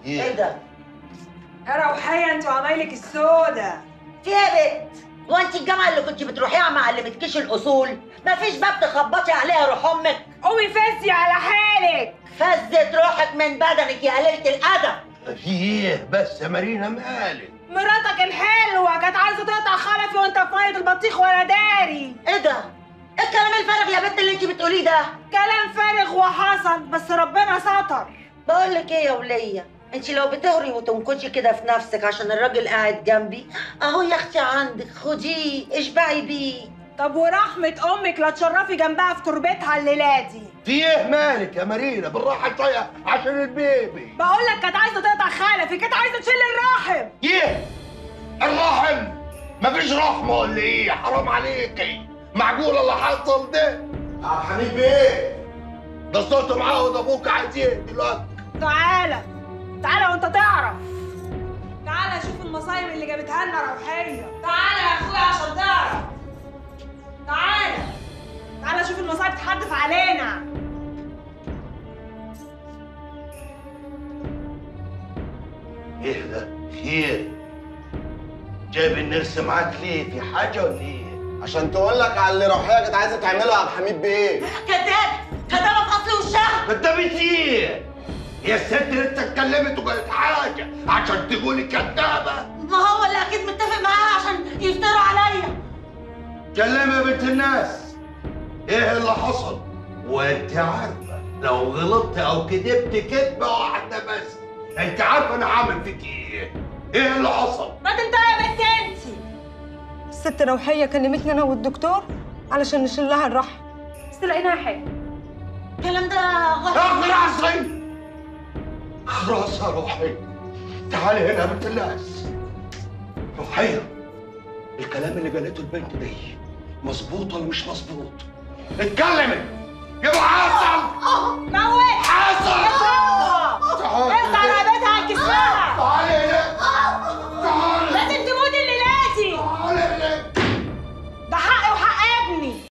ايه ده؟ يا روحية انت وعمايلك السودة فيها بنت هو انت الجامعه اللي كنت بتروحيها ما علمتكيش الاصول مفيش باب تخبطي عليها روح امك قومي فزي على حالك فزت روحك من بدنك يا قليله الادب في ايه بس يا مارينا مالك مراتك الحلوة كانت عايزة تقطع خلفي وانت في مية البطيخ ولا داري ايه ده؟ ايه الكلام الفارغ يا بنت اللي انت بتقوليه ده؟ كلام فارغ وحصل بس ربنا ستر بقول لك ايه يا وليه انت لو بتهري وتنكشي كده في نفسك عشان الراجل قاعد جنبي اهو يا اختي عندك خديه اشبعي بيه طب ورحمة أمك لا تشرفي جنبها في تربتها الليلة دي في ايه مالك يا مارينا بالراحه شويه عشان البيبي بقول لك كانت عايزة تقطع خلفي كانت عايزة تشيل الرحم ايه الرحم مفيش رحمه ولا ايه حرام عليكي معقول اللي حصل ده يا حبيب ايه ده صوته معاود ابوك عايز ايه دلوقتي تعالى تعالى وانت تعرف تعالى شوف المصايب اللي جابتها لنا روحية تعالى يا اخويا عشان تعرف تعالى تعالى شوف المصايب تحدف علينا ايه ده خير جايب النرس معاك ليه في حاجه ولا ايه عشان تقول لك على اللي روحيه كانت عايزه تعمله يا عبد الحميد بيه كذاب كذابه في اصل وشها كدبت ايه يا ست انت اتكلمت وقالت حاجه عشان تقولي كدابه ما هو اللي اكيد متفق معاها عشان يفتروا عليا كلمي يا بنت الناس ايه اللي حصل وانت عارفه لو غلطت او كدبت كدبه واحده بس انت عارفه انا عامل فيك ايه ايه اللي حصل ما تنتهي يا بنت انتي الست روحية كلمتني أنا والدكتور علشان نشيل لها الرحم بس لقيناها حاجة الكلام ده غلط اخرسي خلاص يا روحي تعالي هنا يا بنت الناس روحية الكلام اللي قالته البنت دي مظبوط ولا مش مظبوط اتكلمي